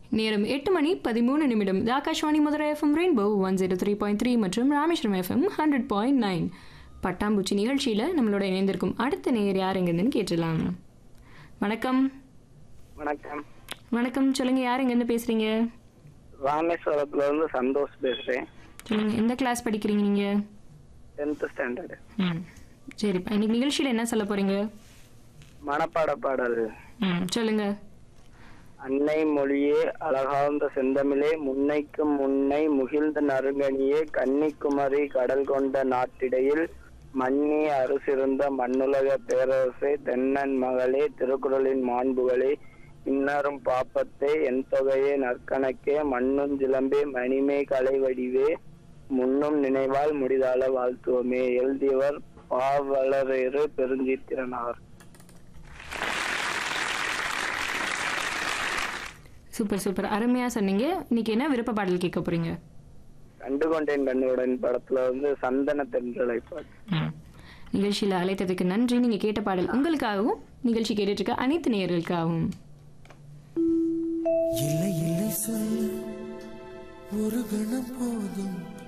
நேரம் எட்டு மணி பதிமூணு நிமிடம் இது Akashvani Madurai FM rainbow one zero three point three மற்றும் Rameswaram FM hundred point nine பட்டாம்பூச்சி நிகழ்ச்சியில் நம்மளோட இணைந்திருக்கும் அடுத்த நேயர் யார் எங்கேருந்துன்னு கேட்டுடலாம் வணக்கம் வணக்கம் வணக்கம் சொல்லுங்க யார் எங்கேருந்து பேசுறீங்க ராமேஸ்வரத்துல இருந்து சந்தோஷ் பேசுறேன் சொல்லுங்க எந்த கிளாஸ் படிக்கிறீங்க நீங்க டென்த் ஸ்டாண்டர்டு ம் சரிப்பா இன்னைக்கு நிகழ்ச்சியில் என்ன சொல்ல போறீங்க மனப்பாட பாடல் ம் சொல்லுங்க அன்னை மொழியே அழகார்ந்த செந்தமிழே முன்னைக்கும் முன்னை முகிழ்ந்த நறுங்கனியே கன்னிக்குமரி கடல் கொண்ட நாட்டிடையில் மன்னி அரசிருந்த மண்ணுலக பேரரசே தென்னன் மகளே திருக்குறளின் மாண்புகளே இன்னாரும் பாப்பத்தே என் தொகையே நற்கணக்கே மண்ணும் சிலம்பே மணிமே கலை வடிவே முன்னும் நினைவால் முடிதால வாழ்த்துவமே எழுதியவர் பாவலரேறு பெருஞ்சித்திரனார் சூப்பர் சூப்பர் அருமையா சொன்னீங்க இன்னைக்கு என்ன விருப்ப பாடல் கேட்க போறீங்க கண்டுகொண்டேன் கண்ணுடன் படத்துல வந்து சந்தன தென்றலை பாட்டு ம். நிகழ்ச்சியில் அழைத்ததுக்கு நன்றி நீங்க கேட்ட பாடல் உங்களுக்காகவும் நிகழ்ச்சி கேட்டுட்டு இருக்க அனைத்து நேயர்களுக்காகவும் இல்லை இல்லை சொல்ல ஒரு கணம் போதும்